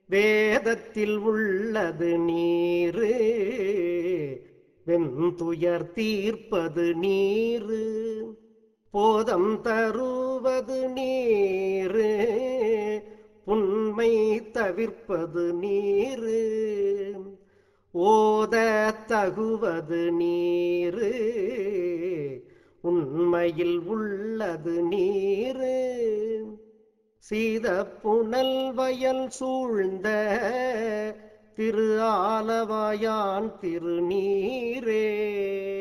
வேதத்தில் உள்ளது நீரு வெந்துயர் தீர்ப்பது நீரு போதம் தருவது நீரு புண்மை தவிர்ப்பது நீரு ஓத தகுவது நீரு உண்மையில் உள்ளது நீரு சீத புனல் வயல் சூழ்ந்த திரு ஆலவாயான் திருநீரே